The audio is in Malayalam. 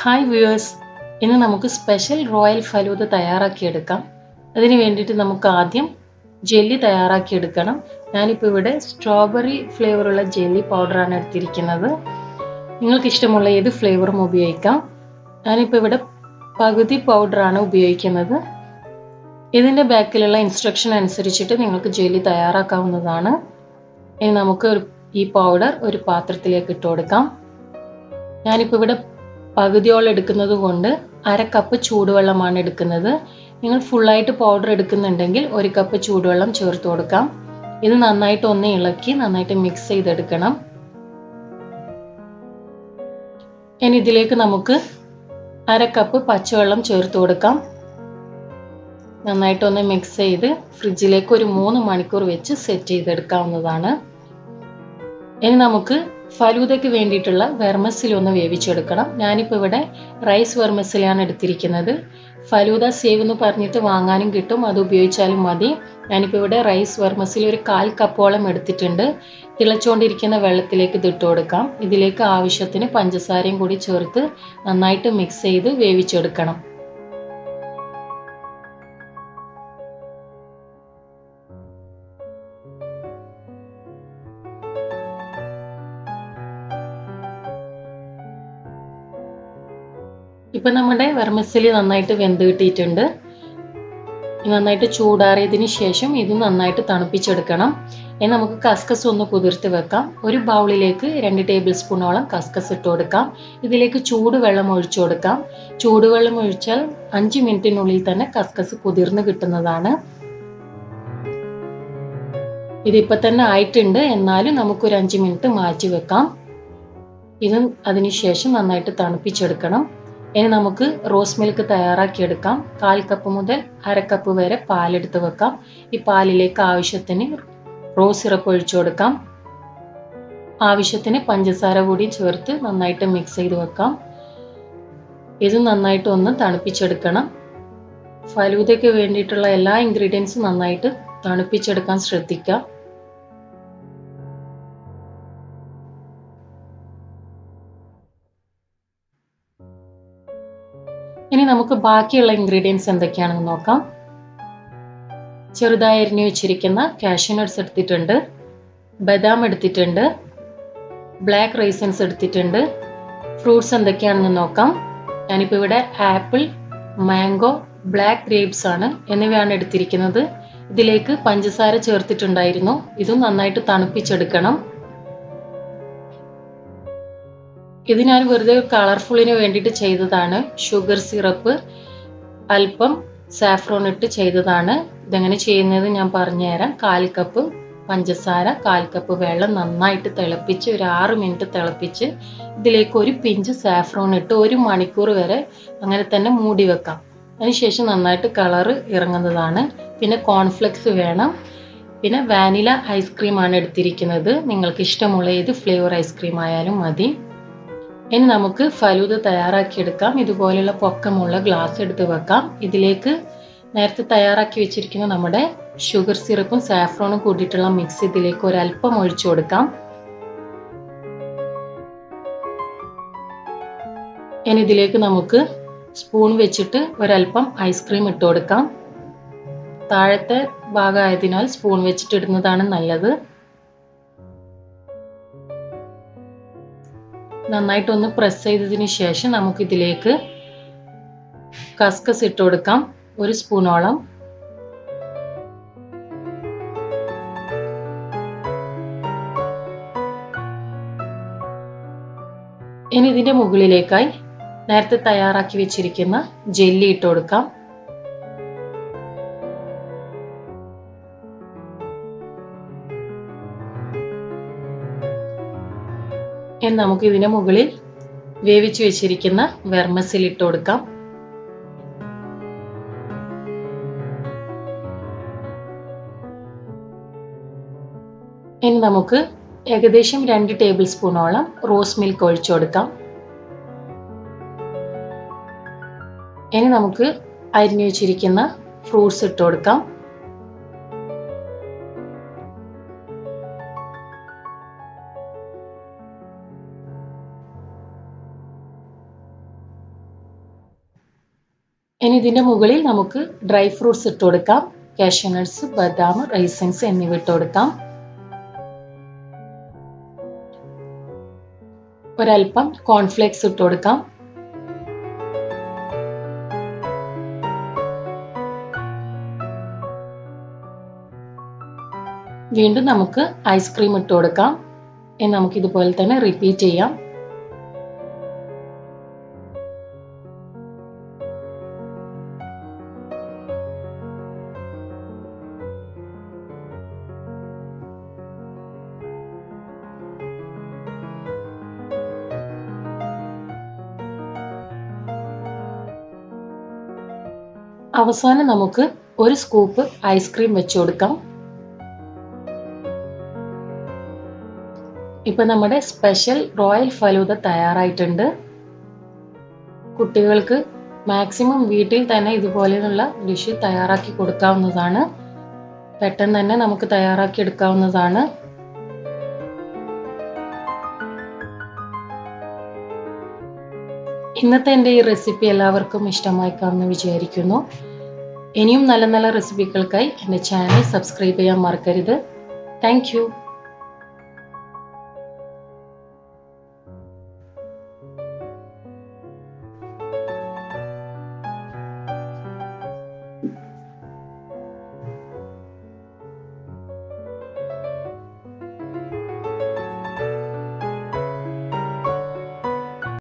ഹായ് വ്യൂവേഴ്സ് ഇന്ന് നമുക്ക് സ്പെഷ്യൽ റോയൽ ഫലൂദ തയ്യാറാക്കിയെടുക്കാം അതിന് വേണ്ടിയിട്ട് നമുക്ക് ആദ്യം ജെല്ലി തയ്യാറാക്കിയെടുക്കണം ഞാനിപ്പോൾ ഇവിടെ സ്ട്രോബെറി ഫ്ലേവറുള്ള ജെല്ലി പൗഡറാണ് എടുത്തിരിക്കുന്നത് നിങ്ങൾക്ക് ഇഷ്ടമുള്ള ഏത് ഫ്ലേവറും ഉപയോഗിക്കാം ഞാനിപ്പോൾ ഇവിടെ പകുതി പൗഡറാണ് ഉപയോഗിക്കുന്നത് ഇതിൻ്റെ ബാക്കിലുള്ള ഇൻസ്ട്രക്ഷൻ അനുസരിച്ചിട്ട് നിങ്ങൾക്ക് ജെല്ലി തയ്യാറാക്കാവുന്നതാണ് ഇനി നമുക്ക് ഒരു ഈ പൗഡർ ഒരു പാത്രത്തിലേക്ക് ഇട്ട് കൊടുക്കാം ഞാനിപ്പോൾ ഇവിടെ പകുതിയോളം എടുക്കുന്നത് കൊണ്ട് അര കപ്പ് ചൂടുവെള്ളമാണ് എടുക്കുന്നത് നിങ്ങൾ ഫുള്ളായിട്ട് പൗഡർ എടുക്കുന്നുണ്ടെങ്കിൽ ഒരു കപ്പ് ചൂടുവെള്ളം ചേർത്ത് കൊടുക്കാം ഇത് നന്നായിട്ട് ഒന്ന് ഇളക്കി നന്നായിട്ട് മിക്സ് ചെയ്തെടുക്കണം ഇനി ഇതിലേക്ക് നമുക്ക് അര കപ്പ് പച്ചവെള്ളം ചേർത്ത് കൊടുക്കാം നന്നായിട്ടൊന്ന് മിക്സ് ചെയ്ത് ഫ്രിഡ്ജിലേക്ക് ഒരു മൂന്ന് മണിക്കൂർ വെച്ച് സെറ്റ് ചെയ്തെടുക്കാവുന്നതാണ് ഇനി നമുക്ക് ഫലൂദയ്ക്ക് വേണ്ടിയിട്ടുള്ള വെർമസിൽ ഒന്ന് വേവിച്ചെടുക്കണം ഞാനിപ്പോൾ ഇവിടെ റൈസ് വെർമസിലാണ് എടുത്തിരിക്കുന്നത് ഫലൂദ സേവ് എന്ന് പറഞ്ഞിട്ട് വാങ്ങാനും കിട്ടും അത് ഉപയോഗിച്ചാലും മതി ഞാനിപ്പോൾ ഇവിടെ റൈസ് വെർമസിൽ ഒരു കാൽ കപ്പോളം എടുത്തിട്ടുണ്ട് തിളച്ചുകൊണ്ടിരിക്കുന്ന വെള്ളത്തിലേക്ക് ഇത് ഇട്ട് കൊടുക്കാം ഇതിലേക്ക് ആവശ്യത്തിന് പഞ്ചസാരയും കൂടി ചേർത്ത് നന്നായിട്ട് മിക്സ് ചെയ്ത് വേവിച്ചെടുക്കണം ഇപ്പൊ നമ്മുടെ വെർമസിലി നന്നായിട്ട് വെന്ത് കിട്ടിയിട്ടുണ്ട് നന്നായിട്ട് ചൂടാറിയതിന് ശേഷം ഇത് നന്നായിട്ട് തണുപ്പിച്ചെടുക്കണം ഇനി നമുക്ക് കസ്കസ് ഒന്ന് കുതിർത്ത് വെക്കാം ഒരു ബൗളിലേക്ക് രണ്ട് ടേബിൾ സ്പൂണോളം കസ്കസ് ഇട്ട് കൊടുക്കാം ഇതിലേക്ക് ചൂടുവെള്ളം ഒഴിച്ചു കൊടുക്കാം ചൂടുവെള്ളം ഒഴിച്ചാൽ അഞ്ച് മിനിറ്റിനുള്ളിൽ തന്നെ കസ്കസ് കുതിർന്ന് കിട്ടുന്നതാണ് ഇതിപ്പോ തന്നെ ആയിട്ടുണ്ട് എന്നാലും നമുക്കൊരു അഞ്ച് മിനിറ്റ് മാറ്റി വെക്കാം ഇത് അതിനുശേഷം നന്നായിട്ട് തണുപ്പിച്ചെടുക്കണം ഇനി നമുക്ക് റോസ് മിൽക്ക് തയ്യാറാക്കിയെടുക്കാം കാൽ കപ്പ് മുതൽ അര കപ്പ് വരെ പാലെടുത്ത് വെക്കാം ഈ പാലിലേക്ക് ആവശ്യത്തിന് റോസ് സിറപ്പ് ഒഴിച്ചു കൊടുക്കാം ആവശ്യത്തിന് പഞ്ചസാര കൂടി ചേർത്ത് നന്നായിട്ട് മിക്സ് ചെയ്ത് വെക്കാം ഇത് നന്നായിട്ട് ഒന്ന് തണുപ്പിച്ചെടുക്കണം ഫലൂദയ്ക്ക് വേണ്ടിയിട്ടുള്ള എല്ലാ ഇൻഗ്രീഡിയൻസും നന്നായിട്ട് തണുപ്പിച്ചെടുക്കാൻ ശ്രദ്ധിക്കുക ഇനി നമുക്ക് ബാക്കിയുള്ള ഇൻഗ്രീഡിയൻസ് എന്തൊക്കെയാണെന്ന് നോക്കാം ചെറുതായി അരിഞ്ഞു വെച്ചിരിക്കുന്ന കാഷ്യൂനട്ട്സ് എടുത്തിട്ടുണ്ട് ബദാം എടുത്തിട്ടുണ്ട് ബ്ലാക്ക് റൈസൻസ് എടുത്തിട്ടുണ്ട് ഫ്രൂട്ട്സ് എന്തൊക്കെയാണെന്ന് നോക്കാം ഞാനിപ്പോൾ ഇവിടെ ആപ്പിൾ മാംഗോ ബ്ലാക്ക് ഗ്രേപ്സ് ആണ് എന്നിവയാണ് എടുത്തിരിക്കുന്നത് ഇതിലേക്ക് പഞ്ചസാര ചേർത്തിട്ടുണ്ടായിരുന്നു ഇതും നന്നായിട്ട് തണുപ്പിച്ചെടുക്കണം ഇത് ഞാൻ വെറുതെ കളർഫുള്ളിന് വേണ്ടിയിട്ട് ചെയ്തതാണ് ഷുഗർ സിറപ്പ് അല്പം സാഫ്രോൺ ഇട്ട് ചെയ്തതാണ് ഇതെങ്ങനെ ചെയ്യുന്നത് ഞാൻ പറഞ്ഞുതരാം കാൽ കപ്പ് പഞ്ചസാര കാൽ കപ്പ് വെള്ളം നന്നായിട്ട് തിളപ്പിച്ച് ഒരു ആറ് മിനിറ്റ് തിളപ്പിച്ച് ഇതിലേക്ക് ഒരു പിഞ്ച് സാഫ്രോൺ ഇട്ട് ഒരു മണിക്കൂർ വരെ അങ്ങനെ തന്നെ മൂടി വെക്കാം അതിനുശേഷം നന്നായിട്ട് കളറ് ഇറങ്ങുന്നതാണ് പിന്നെ കോൺഫ്ലെക്സ് വേണം പിന്നെ വാനില ഐസ്ക്രീമാണ് എടുത്തിരിക്കുന്നത് നിങ്ങൾക്ക് ഇഷ്ടമുള്ള ഏത് ഫ്ലേവർ ഐസ്ക്രീം ആയാലും മതി ഇനി നമുക്ക് ഫലൂദ തയ്യാറാക്കിയെടുക്കാം ഇതുപോലെയുള്ള പൊക്കമുള്ള ഗ്ലാസ് എടുത്ത് വെക്കാം ഇതിലേക്ക് നേരത്തെ തയ്യാറാക്കി വെച്ചിരിക്കുന്ന നമ്മുടെ ഷുഗർ സിറപ്പും സാഫ്രോണും കൂട്ടിയിട്ടുള്ള മിക്സ് ഇതിലേക്ക് ഒരല്പം ഒഴിച്ചു കൊടുക്കാം ഇനി ഇതിലേക്ക് നമുക്ക് സ്പൂൺ വെച്ചിട്ട് ഒരല്പം ഐസ്ക്രീം ഇട്ട് കൊടുക്കാം താഴത്തെ ഭാഗമായതിനാൽ സ്പൂൺ വെച്ചിട്ട് ഇടുന്നതാണ് നല്ലത് നന്നായിട്ടൊന്ന് പ്രസ് ചെയ്തതിന് ശേഷം നമുക്ക് ഇതിലേക്ക് കസ്കസ് ഇട്ട് കൊടുക്കാം ഒരു സ്പൂണോളം ഇനി ഇതിന്റെ മുകളിലേക്കായി നേരത്തെ തയ്യാറാക്കി വെച്ചിരിക്കുന്ന ജെല്ലി ഇട്ട് കൊടുക്കാം ഇനി നമുക്ക് ഇതിന് മുകളിൽ വേവിച്ചു വെച്ചിരിക്കുന്ന വെർമസിൽ ഇട്ട് കൊടുക്കാം ഇനി നമുക്ക് ഏകദേശം രണ്ട് ടേബിൾ സ്പൂണോളം റോസ് മിൽക്ക് ഒഴിച്ചു കൊടുക്കാം ഇനി നമുക്ക് അരിഞ്ഞു വെച്ചിരിക്കുന്ന ഫ്രൂട്ട്സ് ഇട്ട് കൊടുക്കാം ഇനി ഇതിൻ്റെ മുകളിൽ നമുക്ക് ഡ്രൈ ഫ്രൂട്ട്സ് ഇട്ട് കൊടുക്കാം കാഷ്യനട്ട്സ് ബദാം റൈസിൻസ് എന്നിവ ഇട്ട് കൊടുക്കാം ഒരൽപ്പം കോൺഫ്ലേക്സ് ഇട്ട് കൊടുക്കാം വീണ്ടും നമുക്ക് ഐസ്ക്രീം ഇട്ട് കൊടുക്കാം നമുക്ക് ഇതുപോലെ തന്നെ റിപ്പീറ്റ് ചെയ്യാം അവസാനം നമുക്ക് ഒരു സ്കൂപ്പ് ഐസ്ക്രീം വെച്ച് കൊടുക്കാം ഇപ്പൊ നമ്മുടെ സ്പെഷ്യൽ റോയൽ ഫലൂദ തയ്യാറായിട്ടുണ്ട് കുട്ടികൾക്ക് മാക്സിമം വീട്ടിൽ തന്നെ ഇതുപോലെയുള്ള ഡിഷ് തയ്യാറാക്കി കൊടുക്കാവുന്നതാണ് പെട്ടെന്ന് തന്നെ നമുക്ക് തയ്യാറാക്കി എടുക്കാവുന്നതാണ് ഇന്നത്തെ എൻ്റെ ഈ റെസിപ്പി എല്ലാവർക്കും ഇഷ്ടമായി കാണുമെന്ന് വിചാരിക്കുന്നു ഇനിയും നല്ല നല്ല റെസിപ്പികൾക്കായി എൻ്റെ ചാനൽ സബ്സ്ക്രൈബ് ചെയ്യാൻ മറക്കരുത് താങ്ക്